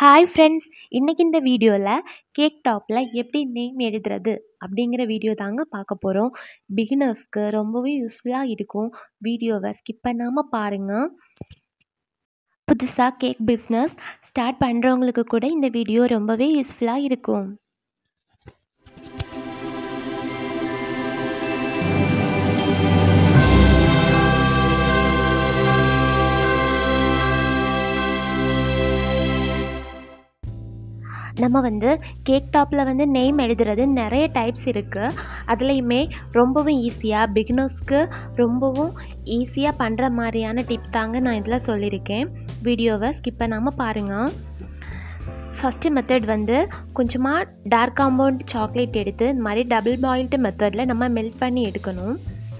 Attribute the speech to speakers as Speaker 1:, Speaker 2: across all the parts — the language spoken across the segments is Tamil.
Speaker 1: ஹாய் ஃப்ரெண்ட்ஸ் இன்றைக்கி இந்த வீடியோவில் கேக் டாப்பில் எப்படி நேம் எழுதுறது அப்படிங்கிற வீடியோ தாங்க பார்க்க போகிறோம் பிகினர்ஸ்க்கு ரொம்பவே யூஸ்ஃபுல்லாக இருக்கும் வீடியோவை ஸ்கிப் பண்ணாமல் பாருங்கள் புதுசாக கேக் பிஸ்னஸ் ஸ்டார்ட் பண்ணுறவங்களுக்கு கூட இந்த வீடியோ ரொம்பவே யூஸ்ஃபுல்லாக இருக்கும் நம்ம வந்து கேக் டாப்பில் வந்து நேம் எழுதுறது நிறைய டைப்ஸ் இருக்குது அதுலேயுமே ரொம்பவும் ஈஸியாக பிகினர்ஸ்க்கு ரொம்பவும் ஈஸியாக பண்ணுற மாதிரியான டிப்ஸ் தாங்க நான் இதில் சொல்லியிருக்கேன் வீடியோவை ஸ்கிப் பண்ணாமல் பாருங்கள் ஃபஸ்ட்டு மெத்தட் வந்து கொஞ்சமாக டார்க் காம்பவுண்ட் சாக்லேட் எடுத்து இந்த மாதிரி டபுள் பாயில்டு மெத்தடில் நம்ம மெல்ட் பண்ணி எடுக்கணும்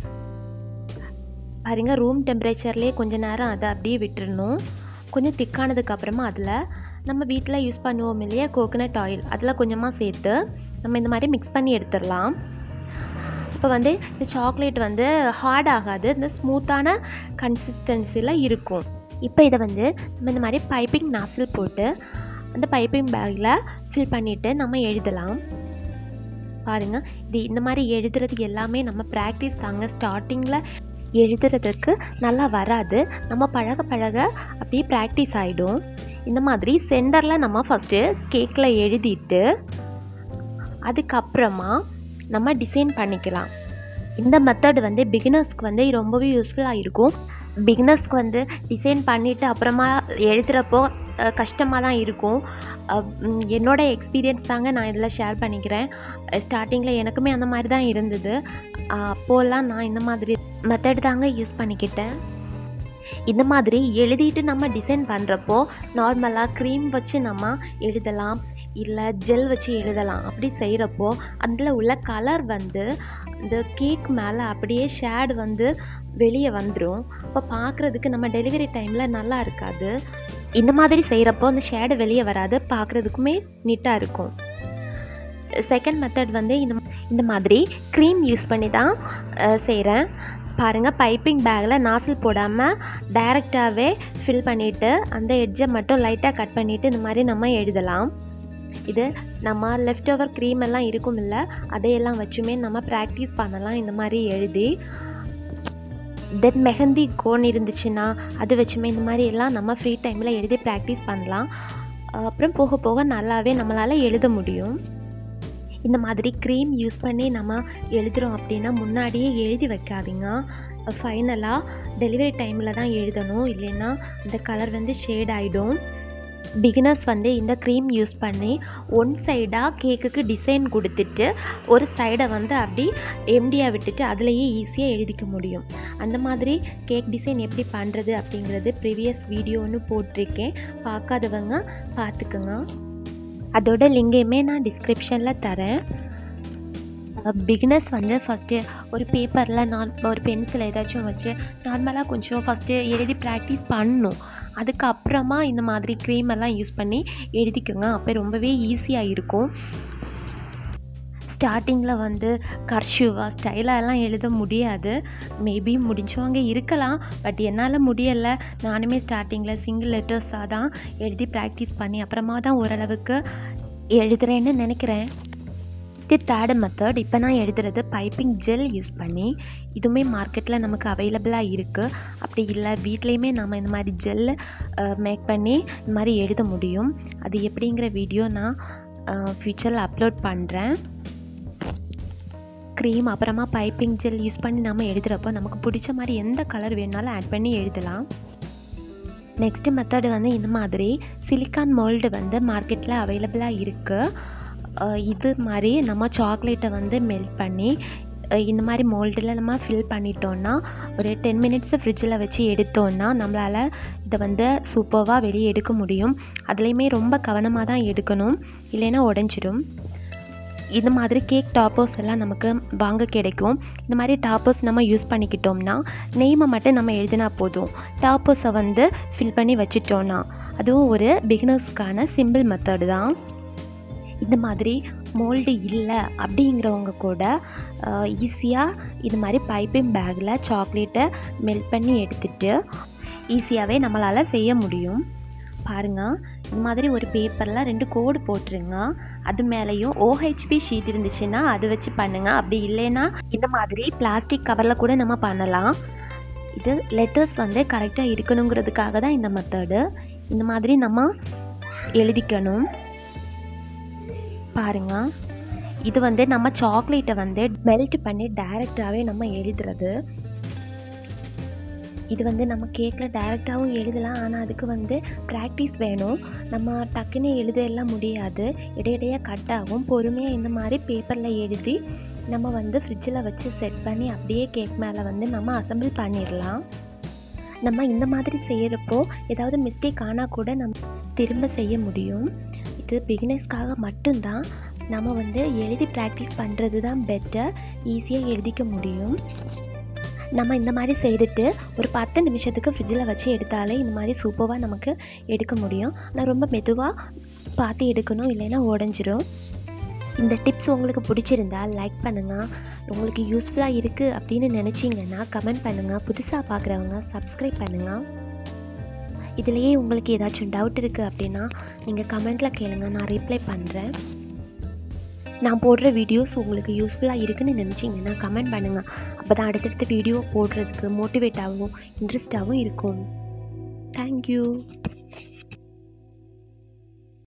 Speaker 1: பாருங்கள் ரூம் டெம்பரேச்சர்லேயே கொஞ்சம் நேரம் அதை அப்படியே விட்டுறணும் கொஞ்சம் திக்கானதுக்கப்புறமா அதில் நம்ம வீட்டில் யூஸ் பண்ணுவோம் இல்லையா கோகனட் ஆயில் அதில் கொஞ்சமாக சேர்த்து நம்ம இந்த மாதிரி மிக்ஸ் பண்ணி எடுத்துடலாம் இப்போ வந்து இந்த சாக்லேட் வந்து ஹார்ட் ஆகாது இந்த ஸ்மூத்தான கன்சிஸ்டன்சியில் இருக்கும் இப்போ இதை வந்து நம்ம இந்த மாதிரி பைப்பிங் நாசில் போட்டு அந்த பைப்பிங் பேக்கில் ஃபில் பண்ணிவிட்டு நம்ம எழுதலாம் பாருங்கள் இது இந்த மாதிரி எழுதுறது எல்லாமே நம்ம ப்ராக்டிஸ் தாங்க ஸ்டார்டிங்கில் எழுதுறதுக்கு நல்லா வராது நம்ம பழக பழக அப்படியே ப்ராக்டிஸ் ஆகிடும் இந்த மாதிரி சென்டரில் நம்ம ஃபஸ்ட்டு கேக்கில் எழுதிட்டு அதுக்கப்புறமா நம்ம டிசைன் பண்ணிக்கலாம் இந்த மெத்தட் வந்து பிகினர்ஸ்க்கு வந்து ரொம்பவே யூஸ்ஃபுல்லாக இருக்கும் பிகினர்ஸ்க்கு வந்து டிசைன் பண்ணிவிட்டு அப்புறமா எழுதுகிறப்போ கஷ்டமாக தான் இருக்கும் என்னோடய எக்ஸ்பீரியன்ஸ் தாங்க நான் இதில் ஷேர் பண்ணிக்கிறேன் ஸ்டார்டிங்கில் எனக்குமே அந்த மாதிரி தான் இருந்தது அப்போல்லாம் நான் இந்த மாதிரி மெத்தட் தாங்க யூஸ் பண்ணிக்கிட்டேன் இந்த மாதிரி எழுதிட்டு நம்ம டிசைன் பண்ணுறப்போ நார்மலாக க்ரீம் வச்சு நம்ம எழுதலாம் இல்லை ஜெல் வச்சு எழுதலாம் அப்படி செய்கிறப்போ அதில் உள்ள கலர் வந்து இந்த கேக் மேலே அப்படியே ஷேட் வந்து வெளியே வந்துடும் இப்போ பார்க்குறதுக்கு நம்ம டெலிவரி டைமில் நல்லா இருக்காது இந்த மாதிரி செய்கிறப்போ அந்த ஷேடு வெளியே வராது பார்க்குறதுக்குமே நீட்டாக இருக்கும் செகண்ட் மெத்தட் வந்து இந்த இந்த மாதிரி க்ரீம் யூஸ் பண்ணி தான் செய்கிறேன் பாருங்கள் பைப்பிங் பேக்கில் நாசில் போடாமல் டைரெக்டாகவே ஃபில் பண்ணிவிட்டு அந்த எட்ஜை மட்டும் லைட்டாக கட் பண்ணிவிட்டு இந்த மாதிரி நம்ம எழுதலாம் இது நம்ம லெஃப்ட் ஓவர் க்ரீம் எல்லாம் இருக்கும் இல்லை அதையெல்லாம் வச்சுமே நம்ம ப்ராக்டிஸ் பண்ணலாம் இந்த மாதிரி எழுதி தென் மெஹந்தி கோன் இருந்துச்சுன்னா அது வச்சுமே இந்த மாதிரி எல்லாம் நம்ம ஃப்ரீ டைமில் எழுதி ப்ராக்டிஸ் பண்ணலாம் அப்புறம் போக போக நல்லாவே நம்மளால் எழுத முடியும் இந்த மாதிரி க்ரீம் யூஸ் பண்ணி நம்ம எழுதுகிறோம் அப்படின்னா முன்னாடியே எழுதி வைக்காதீங்க ஃபைனலாக டெலிவரி டைமில் தான் எழுதணும் இல்லைன்னா இந்த கலர் வந்து ஷேட் ஆகிடும் பிகினர்ஸ் வந்து இந்த க்ரீம் யூஸ் பண்ணி ஒன் சைடாக கேக்குக்கு டிசைன் கொடுத்துட்டு ஒரு சைடை வந்து அப்படி எம்டியாக விட்டுட்டு அதுலேயே ஈஸியாக எழுதிக்க முடியும் அந்த மாதிரி கேக் டிசைன் எப்படி பண்ணுறது அப்படிங்கிறது ப்ரீவியஸ் வீடியோன்னு போட்டிருக்கேன் பார்க்காதவங்க பார்த்துக்குங்க அதோட லிங்கையுமே நான் டிஸ்கிரிப்ஷனில் தரேன் பிகினர்ஸ் வந்து ஃபஸ்ட்டு ஒரு பேப்பரில் நான் ஒரு பென்சில் ஏதாச்சும் வச்சு நார்மலாக கொஞ்சம் ஃபஸ்ட்டு எழுதி ப்ராக்டிஸ் பண்ணணும் அதுக்கப்புறமா இந்த மாதிரி க்ரீம் எல்லாம் யூஸ் பண்ணி எழுதிக்கோங்க அப்போ ரொம்பவே ஈஸியாக இருக்கும் ஸ்டார்டிங்கில் வந்து கர்ஷுவா ஸ்டைலாக எல்லாம் எழுத முடியாது மேபி முடிஞ்சவங்க இருக்கலாம் பட் என்னால் முடியலை நானுமே ஸ்டார்டிங்கில் சிங்கிள் லெட்டர்ஸாக தான் எழுதி ப்ராக்டிஸ் பண்ணி அப்புறமா தான் ஓரளவுக்கு எழுதுகிறேன்னு நினைக்கிறேன் இது தேர்டு மெத்தட் இப்போ நான் எழுதுறது பைப்பிங் ஜெல் யூஸ் பண்ணி இதுவுமே மார்க்கெட்டில் நமக்கு அவைலபிளாக இருக்குது அப்படி இல்லை வீட்லேயுமே நம்ம இந்த மாதிரி ஜெல் மேக் பண்ணி இந்த மாதிரி எழுத முடியும் அது எப்படிங்கிற வீடியோ நான் ஃப்யூச்சரில் அப்லோட் பண்ணுறேன் க்ரீம் அப்புறமா பைப்பிங் ஜெல் யூஸ் பண்ணி நம்ம எழுதுகிறப்போ நமக்கு பிடிச்ச மாதிரி எந்த கலர் வேணாலும் ஆட் பண்ணி எழுதலாம் நெக்ஸ்ட்டு மெத்தடு வந்து இந்த மாதிரி சிலிக்கான் மோல்டு வந்து மார்க்கெட்டில் அவைலபிளாக இருக்குது இது மாதிரி நம்ம சாக்லேட்டை வந்து மெல்ட் பண்ணி இந்த மாதிரி மோல்டில் நம்ம ஃபில் பண்ணிட்டோன்னா ஒரு டென் மினிட்ஸு ஃப்ரிட்ஜில் வச்சு எடுத்தோன்னா நம்மளால் இதை வந்து சூப்பராக வெளியே எடுக்க முடியும் அதுலேயுமே ரொம்ப கவனமாக தான் எடுக்கணும் இல்லைன்னா உடஞ்சிடும் இந்த மாதிரி கேக் டாப்பர்ஸ் எல்லாம் நமக்கு வாங்க கிடைக்கும் இந்த மாதிரி டாப்பர்ஸ் நம்ம யூஸ் பண்ணிக்கிட்டோம்னா நெய்மை மட்டும் நம்ம எழுதினா போதும் டாப்பர்ஸை வந்து ஃபில் பண்ணி வச்சிட்டோன்னா அதுவும் ஒரு பிகினர்ஸ்க்கான சிம்பிள் மெத்தடு தான் இந்த மாதிரி மோல்டு இல்லை அப்படிங்கிறவங்க கூட ஈஸியாக இது மாதிரி பைப்பிங் பேக்கில் சாக்லேட்டை மெல்ட் பண்ணி எடுத்துகிட்டு ஈஸியாகவே நம்மளால் செய்ய முடியும் பாருங்கள் இந்த மாதிரி ஒரு பேப்பரில் ரெண்டு கோடு போட்டுருங்க அது மேலேயும் ஓஹெச்பி ஷீட் இருந்துச்சுன்னா அது வச்சு பண்ணுங்கள் அப்படி இல்லைன்னா இந்த மாதிரி பிளாஸ்டிக் கவரில் கூட நம்ம பண்ணலாம் இது லெட்டர்ஸ் வந்து கரெக்டாக இருக்கணுங்கிறதுக்காக தான் இந்த மெத்தடு இந்த மாதிரி நம்ம எழுதிக்கணும் பாருங்க இது வந்து நம்ம சாக்லேட்டை வந்து மெல்ட் பண்ணி டைரெக்டாகவே நம்ம எழுதுறது இது வந்து நம்ம கேக்கில் டைரெக்டாகவும் எழுதலாம் ஆனால் அதுக்கு வந்து ப்ராக்டிஸ் வேணும் நம்ம டக்குன்னு எழுத எல்லாம் முடியாது இடையிடையே கட் ஆகும் பொறுமையாக இந்த மாதிரி பேப்பரில் எழுதி நம்ம வந்து ஃப்ரிட்ஜில் வச்சு செட் பண்ணி அப்படியே கேக் மேலே வந்து நம்ம அசம்பிள் பண்ணிடலாம் நம்ம இந்த மாதிரி செய்கிறப்போ ஏதாவது மிஸ்டேக் ஆனால் கூட நம்ம திரும்ப செய்ய முடியும் இது பிகினர்ஸ்க்காக மட்டும்தான் நம்ம வந்து எழுதி ப்ராக்டிஸ் பண்ணுறது தான் பெட்டர் ஈஸியாக எழுதிக்க முடியும் நம்ம இந்த மாதிரி செய்துட்டு ஒரு பத்து நிமிஷத்துக்கு ஃப்ரிட்ஜில் வச்சு எடுத்தாலே இந்த மாதிரி சூப்பராக நமக்கு எடுக்க முடியும் ஆனால் ரொம்ப மெதுவாக பார்த்து எடுக்கணும் இல்லைன்னா உடஞ்சிரும் இந்த டிப்ஸ் உங்களுக்கு பிடிச்சிருந்தா லைக் பண்ணுங்கள் உங்களுக்கு யூஸ்ஃபுல்லாக இருக்குது அப்படின்னு நினச்சிங்கன்னா கமெண்ட் பண்ணுங்கள் புதுசாக பார்க்குறவங்க சப்ஸ்கிரைப் பண்ணுங்கள் இதுலேயே உங்களுக்கு ஏதாச்சும் டவுட் இருக்குது அப்படின்னா நீங்கள் கமெண்ட்டில் கேளுங்க நான் ரிப்ளை பண்ணுறேன் நான் போடுற வீடியோஸ் உங்களுக்கு யூஸ்ஃபுல்லாக இருக்குன்னு நினச்சிங்கன்னா கமெண்ட் பண்ணுங்கள் அப்போ தான் அடுத்தடுத்த வீடியோ போடுறதுக்கு மோட்டிவேட்டாகவும் இன்ட்ரெஸ்டாகவும் இருக்கும் தேங்க்யூ